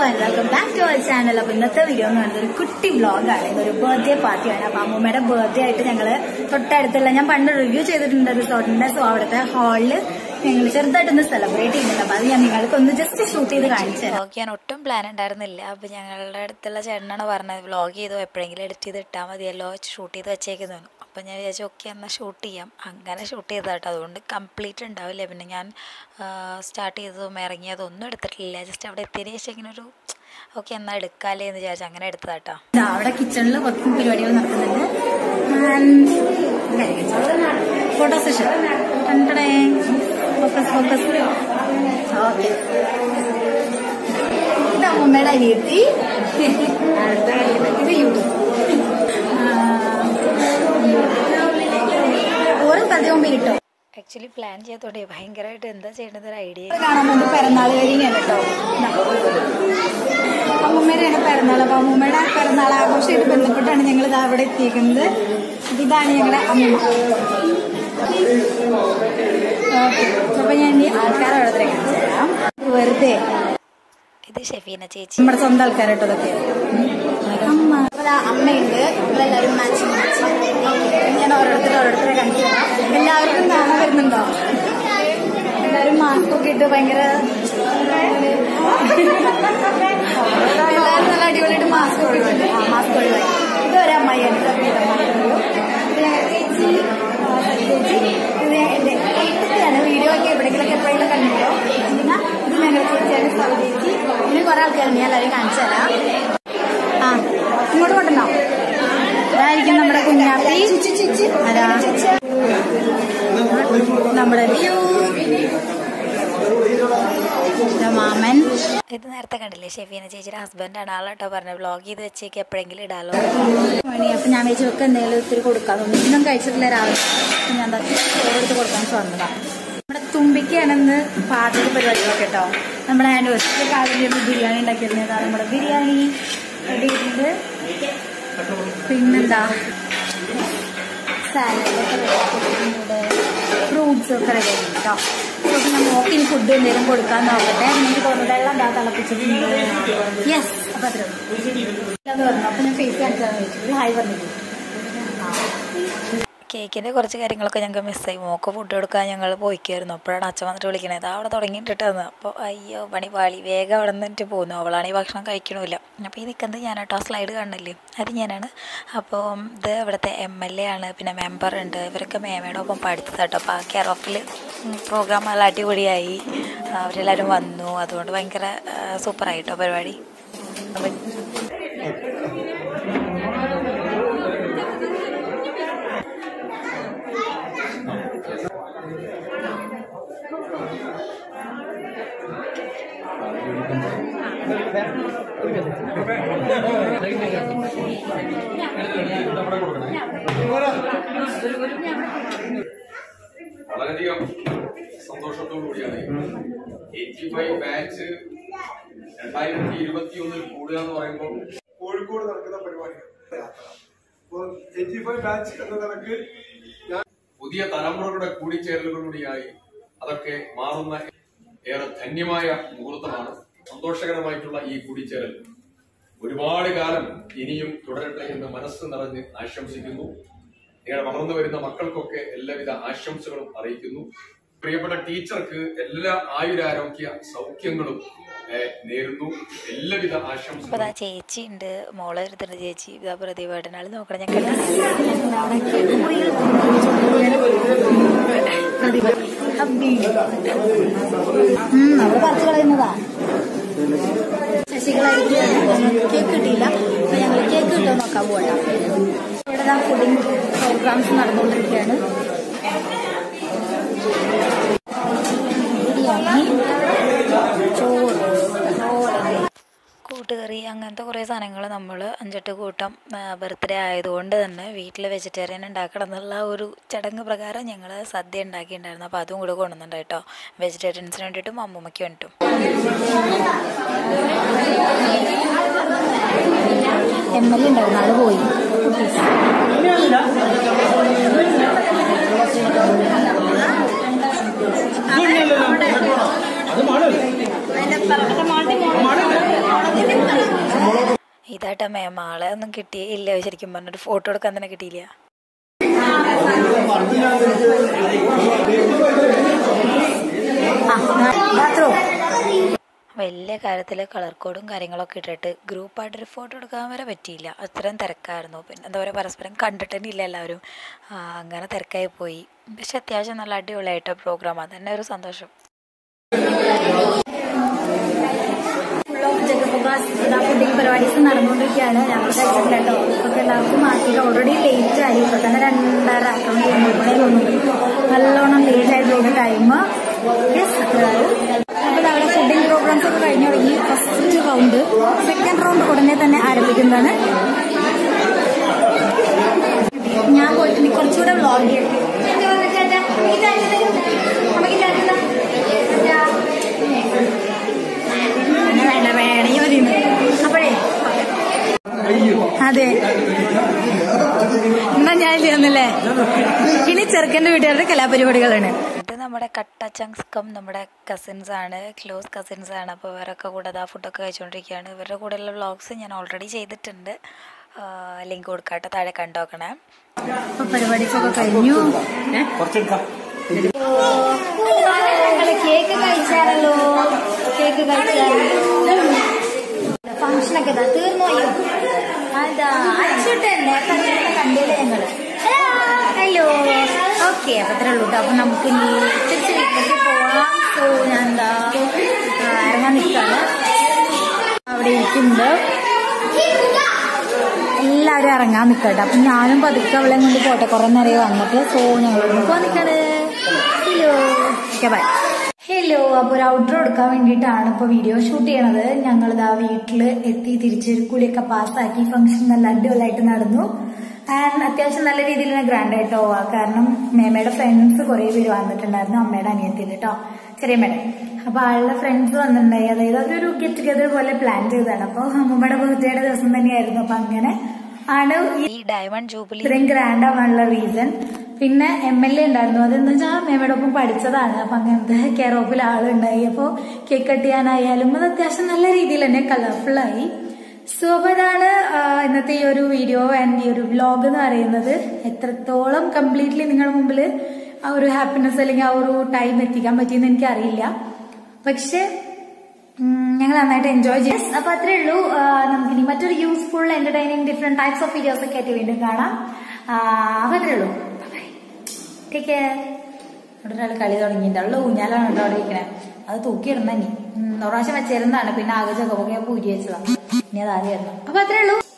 And welcome back to our channel അപ്പൊ ഇന്നത്തെ video എന്ന് പറയുന്നത് ഒരു കുട്ടി വ്ളോഗാണ് ഇതൊരു ബർത്ത്ഡേ പാർട്ടിയാണ് അപ്പൊ അമ്മൂമ്മയുടെ ബർത്ത്ഡേ ആയിട്ട് ഞങ്ങള് തൊട്ടടുത്തുള്ള ഞാൻ പണ്ട് റിവ്യൂ ചെയ്തിട്ടുണ്ട് റിസോർട്ടിന്റെ സോ അവിടുത്തെ ഹാളില് ഞങ്ങൾ ചെറുതായിട്ടൊന്ന് സെലിബ്രേറ്റ് ചെയ്യുന്നുണ്ട് അപ്പൊ അത് ഞാൻ നിങ്ങൾക്ക് ഒന്ന് ജസ്റ്റ് ഷൂട്ട് ചെയ്ത് കാണിച്ചു തരാം വ്ളോഗ് ചെയ്യാൻ ഒട്ടും പ്ലാൻ ഉണ്ടായിരുന്നില്ല അപ്പോൾ ഞങ്ങളുടെ അടുത്തുള്ള ചേട്ടനാണ് പറഞ്ഞത് വ്ളോഗ് ചെയ്തോ എപ്പോഴെങ്കിലും എഡിറ്റ് ചെയ്ത് ഇട്ടാൽ മതിയല്ലോ ഷൂട്ട് ചെയ്ത് വെച്ചേക്കുന്നു അപ്പോൾ ഞാൻ വിചാരിച്ചു ഓക്കെ എന്നാൽ ഷൂട്ട് ചെയ്യാം അങ്ങനെ ഷൂട്ട് ചെയ്തതാട്ടോ അതുകൊണ്ട് കംപ്ലീറ്റ് ഉണ്ടാവില്ല പിന്നെ ഞാൻ സ്റ്റാർട്ട് ചെയ്തതും ഇറങ്ങിയതും ഒന്നും എടുത്തിട്ടില്ല ജസ്റ്റ് അവിടെ എത്തിയതിന് ശേഷം ഇങ്ങനെ ഒരു ഓക്കെ എന്നാൽ എടുക്കാല്ലേ എന്ന് വിചാരിച്ചു അങ്ങനെ എടുത്തതാട്ടോ ദാ അവിടെ കിച്ചണിൽ വർക്കും പരിപാടികൾ നടക്കുന്നുണ്ട് photo session focus focus okay ഇത് അമ്മമ്മയുടെ അനിയത്തി ഇത് യൂട്യൂബ് ഓരോ സ്ഥലത്ത് മുമ്പിൽ ഇട്ടോ ആക്ച്വലി പ്ലാൻ ചെയ്തോടെ ഭയങ്കരമായിട്ട് എന്താ ചെയ്യേണ്ടത് ഒരു ഐഡിയ ഇത് കാണാൻ വേണ്ടി പിറന്നാൾ കഴിഞ്ഞാണ് കേട്ടോ അമ്മൂമ്മയുടെയാണ് പിറന്നാൾ അപ്പൊ അമ്മൂമ്മയുടെ പിറന്നാൾ ആഘോഷമായിട്ട് ബന്ധപ്പെട്ടാണ് ഞങ്ങൾ ഇത് അവിടെ എത്തിയിരിക്കുന്നത് അപ്പൊ ഇതാണ് ഞങ്ങളുടെ അമ്മൂമ്മ ഓക്കെ അപ്പൊ ഞാൻ ഇനി ആൾക്കാരെ ഓരോരുത്തരെ കാണിച്ചു തരാം വെറുതെ ഇത് ഷെഫീന ചേച്ചി നമ്മുടെ സ്വന്തം ആൾക്കാരാട്ടോ ഇതൊക്കെ അമ്മ അപ്പൊ അമ്മയുണ്ട് നമ്മളെല്ലാവരും മാച്ചിങ് ഞാൻ ഓരോരുത്തരെ ഓരോരുത്തരെ കാണിച്ചു തരാം എല്ലാവർക്കും കാണാൻ വരുന്നുണ്ടോ എല്ലാവരും മാസ്ക് ഒക്കെ ഇട്ട് ഭയങ്കര എല്ലാവരും നല്ല അടിപൊളിയായിട്ട് മാസ്ക് ഒഴിവാക്കി ആ മാസ്ക് ഒഴിവാക്കി ഇത് ഒരു അമ്മായിയാണ് ഇത് ഒരു അമ്മായിയാണ്. ഇത് ഞങ്ങളുടെ ചേച്ചി ആ, ചേച്ചി ഇത് എന്റെ ഏട്ടത്തിയാണ് വീഡിയോ ഒക്കെ എവിടെയെങ്കിലൊക്കെ എപ്പോഴെങ്കിലും കണ്ടിട്ടോ പിന്നെ ഇത് ഞങ്ങളുടെ ചേച്ചിയാണ് സൗ ചേച്ചി ഇനി കുറെ ആൾക്കാരുണ്ട് ഞാൻ എല്ലാവരും കാണിച്ചു തരാം ആ ഇങ്ങോട്ട് കൊണ്ടുവന്നോ ഇതായിരിക്കും നമ്മുടെ കുഞ്ഞാപ്പി അതാ നമ്മുടെ വ്യൂ ഇതാ മാമൻ ഇത് നേരത്തെ കണ്ടില്ലേ ഷെഫീന ചേച്ചിയുടെ ഹസ്ബൻഡാണ് ആളാട്ടോ പറഞ്ഞത് വ്ളോഗ് ചെയ്ത് വെച്ചേക്ക് എപ്പോഴെങ്കിലും ഇടാലോ മണി അപ്പൊ ഞാൻ വെച്ച് ഒക്കെ എന്തെങ്കിലും ഒത്തിരി കൊടുക്കാൻ തോന്നി ഇന്നും കഴിച്ചിട്ടില്ല രാവിലെ അപ്പൊ ഞാൻ എന്താ ചോറെടുത്ത് കൊടുക്കാൻ വന്നതാ നമ്മുടെ തുമ്പിക്കാണെന്ന് പാചക പരിപാടികളൊക്കെ കേട്ടോ നമ്മുടെ ആനിവേഴ്സറി കാര്യം ബിരിയാണി ഉണ്ടാക്കിയിരുന്നത് നമ്മുടെ ബിരിയാണി റെഡി ചെയ്തിട്ടുണ്ട് പിന്നെന്താ സാലഡ് ഒക്കെ റെഡിയാക്കിയിട്ടുണ്ട് ഫ്രൂട്ട്സ് ഒക്കെ റെഡി ആയിട്ടുണ്ട് കേട്ടോ അപ്പോൾ ഞാൻ നോക്കി ഫുഡ് എന്തെങ്കിലും കൊടുക്കാൻ നോക്കട്ടെ എനിക്ക് തോന്നുന്നു വെള്ളം എന്താ തിളപ്പിച്ചിട്ടുണ്ട് യെസ് അപ്പൊ അത്രേ ഉള്ളൂ അത് പറഞ്ഞു അപ്പൊ ഞാൻ ഫേസ് കാണിച്ചാന്ന് ചോദിച്ചു ഹായ് പറഞ്ഞിട്ട് കേക്കിൻ്റെ കുറച്ച് കാര്യങ്ങളൊക്കെ ഞങ്ങൾക്ക് മിസ്സായി മോക്ക് ഫുഡ് കൊടുക്കാൻ ഞങ്ങൾ പോയിക്കായിരുന്നു അപ്പോഴാണ് അച്ഛൻ വന്നിട്ട് വിളിക്കണത് ഇതാ അവിടെ തുടങ്ങിയിട്ടിട്ടെന്ന് അപ്പോൾ അയ്യോ പണി പാളി വേഗം അവിടെ നിന്നിട്ട് പോകുന്നു അവളാണ് ഈ ഭക്ഷണം കഴിക്കണമില്ല അപ്പോൾ ഈ നിൽക്കുന്നത് ഞാനാട്ടോ ആ സ്ലൈഡ് കാണുന്നില്ലേ അത് ഞാനാണ് അപ്പോൾ ഇത് ഇവിടുത്തെ എം എൽ എ ആണ് പിന്നെ മെമ്പർ ഉണ്ട് ഇവരൊക്കെ മേമയുടെ ഒപ്പം പഠിച്ചതാട്ടോ അപ്പോൾ ആ കെയർ ഓഫിൽ പ്രോഗ്രാം നല്ല അടിപൊളിയായി അവരെല്ലാവരും വന്നു അതുകൊണ്ട് ഭയങ്കര സൂപ്പറായിട്ടോ പരിപാടി അപ്പം വളരെയധികം സന്തോഷത്തോടു കൂടിയാണ് എയ്റ്റി ഫൈവ് ബാച്ച് രണ്ടായിരത്തി ഇരുപത്തി ഒന്നിൽ കൂടുക എന്ന് പറയുമ്പോൾ കോഴിക്കോട് നടക്കുന്ന പരിപാടിയാണ് അപ്പോൾ എയ്റ്റി ഫൈവ് ബാച്ച് എന്ന നിലക്ക് പുതിയ തലമുറകളുടെ കൂടിച്ചേരലുകളിലൂടെയായി അതൊക്കെ മാറുന്ന ഏറെ ധന്യമായ മുഹൂർത്തമാണ് സന്തോഷകരമായിട്ടുള്ള ഈ കൂടിച്ചേരൽ ഒരുപാട് കാലം ഇനിയും തുടരട്ടെ എന്ന് മനസ്സ് നിറഞ്ഞ് ആശംസിക്കുന്നു നിങ്ങളുടെ വളർന്നു വരുന്ന മക്കൾക്കൊക്കെ എല്ലാവിധ ആശംസകളും അറിയിക്കുന്നു പ്രിയപ്പെട്ട ടീച്ചർക്ക് എല്ലാ ആയുരാരോഗ്യ സൗഖ്യങ്ങളും ഏഹ്, നേരുന്നു എല്ലാവിധ അപ്പോൾ ആശംസകളും അതാ ചേച്ചി ഉണ്ട് മോളെ എടുത്തിട്ടുണ്ട് ചേച്ചി ഇതാ പ്രതിഭേട്ടനാൾ നോക്കണം ഞാൻ കണ്ടു അവിടെ പറിച്ചു കളയുന്നതാ ശശികളായിട്ട് കേക്ക് കിട്ടിയില്ല അപ്പൊ ഞങ്ങൾ കേക്ക് കിട്ടുമോ നോക്കാൻ പോകണ്ട ഇവിടെ ഫുഡിങ് പ്രോഗ്രാംസ് നടന്നുകൊണ്ടിരിക്കുകയാണ് ബിരിയാണി ചോറ് ചോറ് കൂട്ടുകറി അങ്ങനത്തെ കുറേ സാധനങ്ങൾ നമ്മൾ അഞ്ചെട്ട് കൂട്ടം ബർത്ത്ഡേ ആയതുകൊണ്ട് തന്നെ വീട്ടിൽ വെജിറ്റേറിയൻ ഉണ്ടാക്കണം എന്നുള്ള ഒരു ചടങ്ങ് പ്രകാരം ഞങ്ങൾ സദ്യ ഉണ്ടാക്കിയിട്ടുണ്ടായിരുന്നു അപ്പോൾ അതും കൂടെ കൊണ്ടുവന്നിട്ടുണ്ട് കേട്ടോ വെജിറ്റേറിയൻസിന് വേണ്ടിയിട്ടും അമ്മൂമ്മയ്ക്ക് വേണ്ടിയിട്ടും എം എൽ എ ഉണ്ടായിരുന്നു ആള് പോയി അത് മാണല്ലേ മാണല്ലേ ഇതായിട്ടാ മേം ആളെ ഒന്നും കിട്ടിയില്ല ശരിക്കും പറഞ്ഞൊരു ഫോട്ടോ എടുക്കാൻ തന്നെ കിട്ടിയില്ല ബാത്റൂം വലിയ കാര്യത്തിൽ കളർ കോഡും കാര്യങ്ങളൊക്കെ ഇട്ടിട്ട് ഗ്രൂപ്പായിട്ടൊരു ഫോട്ടോ എടുക്കാൻ വരെ പറ്റിയില്ല അത്രയും തിരക്കായിരുന്നു പിന്നെ എന്താ പറയുക പരസ്പരം കണ്ടിട്ട് തന്നെ ഇല്ല എല്ലാവരും ആ, അങ്ങനെ തിരക്കായി പോയി പക്ഷെ അത്യാവശ്യം നല്ല അടിപൊളിയായിട്ട് പ്രോഗ്രാം അത് തന്നെ ഒരു സന്തോഷം ഫുൾ ഓഫ് ജഗപ്രഭാസ് ഫുഡിങ് പരിപാടീസ് നടന്നുകൊണ്ടിരിക്കുകയാണ് ഞങ്ങൾ കഴിച്ചിട്ടില്ല കേട്ടോ ഇപ്പൊക്കെ എല്ലാവർക്കും മാറ്റിയിട്ട് ഓൾറെഡി ലേറ്റ് ആയി ഇപ്പൊ തന്നെ രണ്ടര അക്കൗണ്ട് മൂന്ന് തോന്നുന്നു നല്ലോണം ലേറ്റ് ആയിട്ടുള്ള ടൈം അപ്പോൾ അവിടെ ഫുഡിങ് പ്രോഗ്രാംസ് ഒക്കെ കഴിഞ്ഞു തുടങ്ങി ഫസ്റ്റ് റൗണ്ട് സെക്കൻഡ് റൗണ്ട് ഉടനെ തന്നെ ആരംഭിക്കുന്നതാണ് ഞാൻ പോയിട്ട് ഇനി കുറച്ചുകൂടെ വ്ളോഗ് ചെയ്യും വേണ്ട വേണമെങ്കിൽ മതി അപ്പോഴേ അതെ എന്നാ ഞാൻ ചെയ്യുന്നില്ലേ ഇനി ചെറുക്കന്റെ വീട്ടുകാരുടെ കലാപരിപാടികളാണ് ഇത് നമ്മുടെ കട്ട ചങ്സ്കം നമ്മുടെ കസിൻസ് ആണ് ക്ലോസ് കസിൻസ് ആണ് അപ്പോൾ ഇവരൊക്കെ കൂടെ അതാ ഫുഡൊക്കെ കഴിച്ചുകൊണ്ടിരിക്കുകയാണ് ഇവരുടെ കൂടെയുള്ള വ്ളോഗ്സ് ഞാൻ ഓൾറെഡി ചെയ്തിട്ടുണ്ട് ലിങ്ക് കൊടുക്കാട്ടെ താഴെ കണ്ടോക്കണേ അപ്പൊ പരിപാടിക്കൊക്കെ കഴിഞ്ഞു ഞങ്ങള് കേക്ക് കഴിച്ചാണല്ലോ കേക്ക് കഴിച്ചാണല്ലോ ഫംഗ്ഷനൊക്കെ ഇതാ തീർന്നു അയ്യോ അതാ അച്ഛട്ടന്നെ കണ്ടില്ല ഞങ്ങള് ഹലോ ഓക്കെ അപ്പൊ അത്രേ ഉള്ളൂ കേട്ടോ അപ്പൊ നമുക്ക് ഇനി തിരിച്ച് വീട്ടിലേക്ക് പോവാം സോ ഞാൻ എന്താ ആ, ഇറങ്ങാൻ നിൽക്കാണ് അവിടെ ഇരിക്കുന്നുണ്ട് എല്ലാവരും ഇറങ്ങാൻ നിൽക്കട്ടെ അപ്പം ഞാനും പതുക്കെ അവളെ കൊണ്ട് പോട്ടെ കുറെ നേരം വന്നിട്ട് സോ ഞങ്ങൾ പോകാൻ നിൽക്കണേ ഹലോ ഓക്കെ ബൈ ഹലോ അപ്പോൾ ഒരു ഔട്ടർ എടുക്കാൻ വേണ്ടിയിട്ടാണ് ഇപ്പോൾ വീഡിയോ ഷൂട്ട് ചെയ്യണത് ഞങ്ങളിതാ വീട്ടിൽ എത്തി തിരിച്ചൊരു കുളിയൊക്കെ പാസ്സാക്കി ഫംഗ്ഷൻ നല്ല അടിപൊളിയായിട്ട് നടന്നു ആൻഡ് അത്യാവശ്യം നല്ല രീതിയിൽ തന്നെ ഗ്രാൻഡ് ആയിട്ടോ കാരണം മേമയുടെ ഫ്രണ്ട്സ് കുറേ പേര് വന്നിട്ടുണ്ടായിരുന്നു അമ്മയുടെ അനിയത്തിൽ കേട്ടോ ചെറിയ മേഡം അപ്പൊ ആളുടെ ഫ്രണ്ട്സ് വന്നിട്ടുണ്ടായി അതായത് അതൊരു ഗെറ്റ് ടുഗദർ പോലെ പ്ലാൻ ചെയ്തതാണ് അപ്പോൾ അമ്മമ്മയുടെ ബർത്ത്ഡേയുടെ ദിവസം തന്നെയായിരുന്നു അപ്പൊ അങ്ങനെ ആണ് ഈ ഈ ഡയമണ്ട് ജൂബിലി ഇത്രയും ഗ്രാൻഡ് ആവാനുള്ള റീസൺ പിന്നെ എം എൽ എ ഉണ്ടായിരുന്നു അതെന്താ വെച്ചാൽ മേമയുടെ ഒപ്പം പഠിച്ചതാണ് അപ്പൊ അങ്ങനത്തെ കെയർ ഓഫിൽ ആളുണ്ടായി അപ്പോൾ കേക്ക് കട്ട് ചെയ്യാനായാലും അത് അത്യാവശ്യം നല്ല രീതിയിൽ തന്നെ കളർഫുൾ ആയി സോ അപ്പൊ ഇതാണ് ആ, ഇന്നത്തെ ഈ ഒരു വീഡിയോ ആൻഡ് ഈ ഒരു വ്ലോഗ് എന്ന് പറയുന്നത് എത്രത്തോളം കംപ്ലീറ്റ്ലി നിങ്ങളുടെ മുമ്പിൽ ആ ഒരു ഹാപ്പിനെസ് അല്ലെങ്കിൽ ആ ഒരു ടൈം എത്തിക്കാൻ പറ്റിയെന്ന് എനിക്കറിയില്ല പക്ഷെ ഉം, ഞങ്ങൾ നന്നായിട്ട് എൻജോയ് ചെയ്യും അപ്പൊ അത്രേ ഉള്ളൂ ആ, നമുക്കിനി മറ്റൊരു useful entertaining different types of videos ഒക്കെ ആയിട്ട് വീണ്ടും കാണാം ആ, അപ്പൊ അത്രേ ഉള്ളൂ ടേക്ക് കെയർ ഇവിടെ ഒരാൾ കളി തുടങ്ങിയിട്ടുണ്ട് അവളുടെ ഊഞ്ഞാലാണ് കേട്ടോ അവിടെ ഇരിക്കണേ അത് തൂക്കിയിടണ ഇനി ഉം, ഒരു പ്രാവശ്യം വെച്ചിരുന്നതാണ് പിന്നെ ആകെ ചകപ്പൊക്കെ പൂരി വെച്ചതാണ് ഇനി അത് ആദ്യം ഇടണം അപ്പൊ അത്രേ ഉള്ളൂ